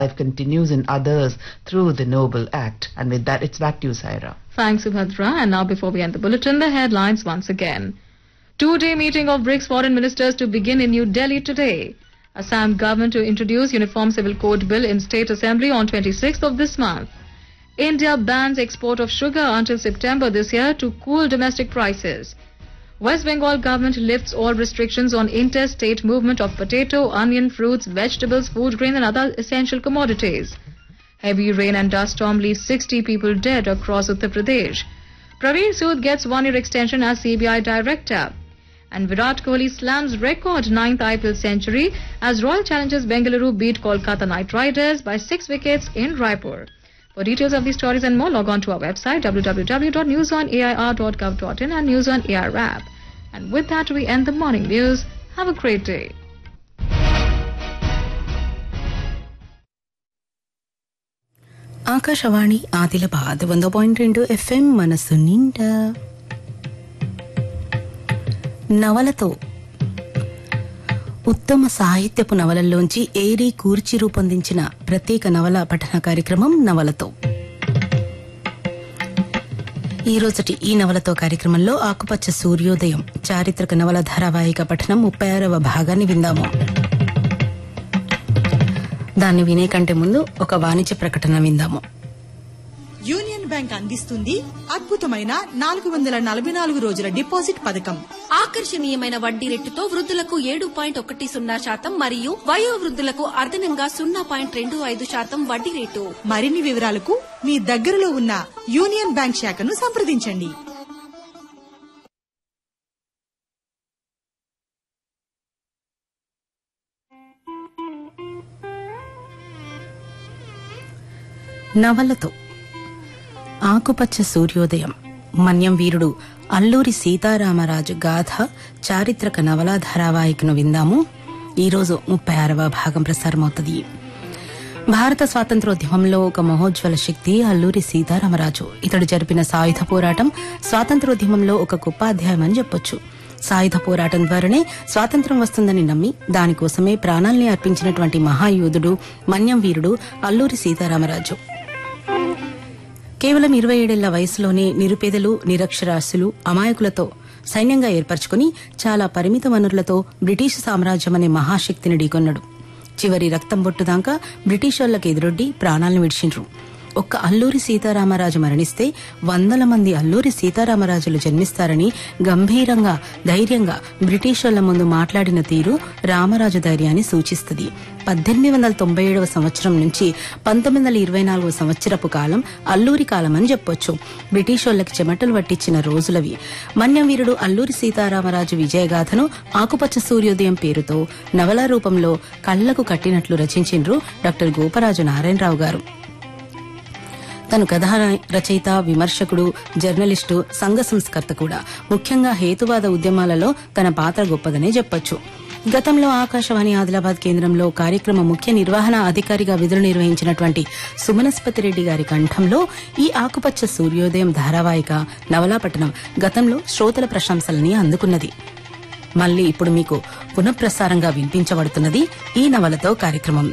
life continues in others through the noble act. And with that, it's back to you, Saira. Thanks, Subhadra. And now, before we end the bulletin, the headlines once again. Two-day meeting of BRICS foreign ministers to begin in New Delhi today. Assam government to introduce Uniform Civil Code Bill in State Assembly on 26th of this month. India bans export of sugar until September this year to cool domestic prices. West Bengal government lifts all restrictions on interstate movement of potato, onion, fruits, vegetables, food grain and other essential commodities. Heavy rain and dust storm leaves 60 people dead across Uttar Pradesh. Praveen Sood gets one-year extension as CBI director. And Virat Kohli slams record ninth IPL century as Royal Challengers Bengaluru beat Kolkata Knight Riders by six wickets in Raipur. For details of these stories and more, log on to our website www.newsonair.gov.in and News on AR app. And with that, we end the morning news. Have a great day. Akashvani Adilabad ಒಂದು point రెండు FM మనసు నిండా నవలతో ఉత్తమ సాహిత్యపు నవలల్లోంచి ఏరి కూర్చి రూపొందించిన ప్రత్యేక నవల పఠన కార్యక్రమం నవలతో ఈ రోజుటి ఈ నవలతో కార్యక్రమంలో ఆకుపచ్చ సూర్యోదయం చారిత్రక నవల ధారావాహిక పఠనం ముప్పై ఆరవ భాగాన్ని విందాము దాన్ని వినే కంటే ముందు ఒక వాణిజ్య ప్రకటన విందాము యూనియన్ బ్యాంక్ అందిస్తుంది అద్భుతమైన నాలుగు వందల నలభై నాలుగు రోజుల డిపాజిట్ పథకం ఆకర్షణీయమైన వడ్డీ రేటుతో వృద్ధులకు ఏడు పాయింట్ ఒకటి సున్నా శాతం మరియు వయో వృద్ధులకు అదనంగా సున్నా పాయింట్ రెండు ఐదు శాతం వడ్డీ రేటు మరిన్ని వివరాలకు మీ దగ్గరలో ఉన్న యూనియన్ బ్యాంక్ శాఖను సంప్రదించండి నవలతో ఆకుపచ్చ సూర్యోదయం మన్యం వీరుడు అల్లూరి సీతారామరాజు గాథ చారిత్రక నవలా ధారావాహికను విందాము ఈరోజు ముప్పై ఆరవ భాగం ప్రసారమవుతుంది భారత స్వాతంత్రోద్యమంలో ఒక మహోజ్వల శక్తి అల్లూరి సీతారామరాజు ఇతడు జరిపిన సాయుధ పోరాటం స్వాతంత్రోద్యమంలో ఒక గొప్ప అధ్యాయం అని చెప్పొచ్చు సాయుధ పోరాటం ద్వారానే స్వాతంత్రం వస్తుందని నమ్మి దానికోసమే ప్రాణాల్ని అర్పించినటువంటి మహాయోధుడు మన్యం వీరుడు అల్లూరి సీతారామరాజు కేవలం ఇరవై ఏడేళ్ల వయసులోనే నిరుపేదలు నిరక్షరాస్యులు అమాయకులతో సైన్యంగా ఏర్పరచుకుని చాలా పరిమిత వనరులతో బ్రిటిష్ సామ్రాజ్యం అనే మహాశక్తిని ఢీకొన్నాడు చివరి రక్తం బొట్టుదాకా బ్రిటిష్ వాళ్లకు ఎదురొడ్డి ప్రాణాలను విడిచిండ్రు ఒక్క అల్లూరి సీతారామరాజు మరణిస్తే వందల మంది అల్లూరి సీతారామరాజులు జన్మిస్తారని గంభీరంగా ధైర్యంగా బ్రిటిష్ వాళ్ల ముందు మాట్లాడిన తీరు రామరాజు ధైర్యాన్ని సూచిస్తుంది పద్దెనిమిది వందల తొంభై ఏడవ సంవత్సరం నుంచి పంతొమ్మిది వందల ఇరవై నాలుగవ సంవత్సరపు కాలం అల్లూరి కాలం అని చెప్పొచ్చు బ్రిటిష్ వాళ్లకి చెమటలు పట్టించిన రోజులవి మన్యం వీరుడు అల్లూరి సీతారామరాజు విజయగాథను ఆకుపచ్చ సూర్యోదయం పేరుతో నవలా రూపంలో కళ్లకు కట్టినట్లు రచించిండ్రు డాక్టర్ గోపరాజు నారాయణరావు గారు తను కథా రచయిత విమర్శకుడు జర్నలిస్టు సంఘ సంస్కర్త కూడా ముఖ్యంగా హేతువాద ఉద్యమాలలో తన పాత్ర గొప్పదనే చెప్పొచ్చు గతంలో ఆకాశవాణి ఆదిలాబాద్ కేంద్రంలో కార్యక్రమ ముఖ్య నిర్వహణ అధికారిగా విధులు నిర్వహించినటువంటి సుమనస్పతి రెడ్డి గారి కంఠంలో ఈ ఆకుపచ్చ సూర్యోదయం ధారావాహిక నవలాపట్టణం గతంలో శ్రోతల ప్రశంసలని అందుకున్నది మళ్ళీ ఇప్పుడు మీకు పునఃప్రసారంగా వినిపించబడుతున్నది ఈ నవలతో కార్యక్రమం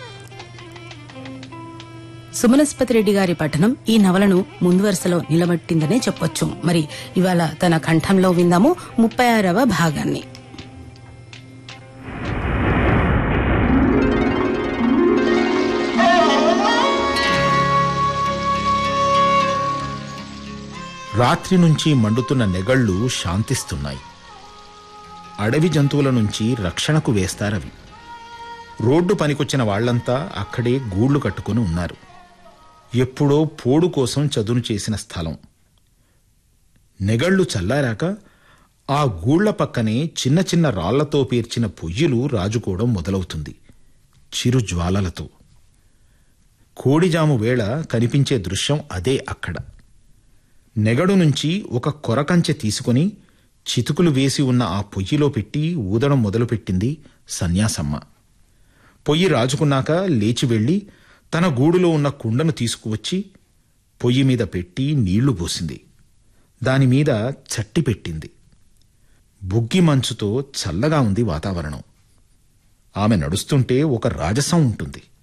సుమనస్పతి రెడ్డి గారి పఠనం ఈ నవలను ముందు వరుసలో నిలబట్టిందనే చెప్పొచ్చు మరి ఇవాళ తన కంఠంలో విందాము ముప్పై ఆరవ భాగాన్ని రాత్రి నుంచి మండుతున్న నెగళ్లు శాంతిస్తున్నాయి అడవి జంతువుల నుంచి రక్షణకు వేస్తారవి రోడ్డు పనికొచ్చిన వాళ్లంతా అక్కడే గూళ్లు కట్టుకుని ఉన్నారు ఎప్పుడో పోడు కోసం చదును చేసిన స్థలం నెగళ్లు చల్లారాక ఆ గూళ్ల పక్కనే చిన్న చిన్న రాళ్లతో పేర్చిన పొయ్యిలు రాజుకోవడం మొదలవుతుంది చిరు జ్వాలలతో కోడిజాము వేళ కనిపించే దృశ్యం అదే అక్కడ నెగడు నుంచి ఒక కొరకంచె తీసుకుని చితుకులు వేసి ఉన్న ఆ పొయ్యిలో పెట్టి ఊదడం మొదలుపెట్టింది సన్యాసమ్మ పొయ్యి రాజుకున్నాక లేచి వెళ్లి తన గూడులో ఉన్న కుండను తీసుకువచ్చి పొయ్యి మీద పెట్టి నీళ్లు పోసింది దానిమీద చట్టి పెట్టింది బుగ్గి మంచుతో చల్లగా ఉంది వాతావరణం ఆమె నడుస్తుంటే ఒక రాజసం ఉంటుంది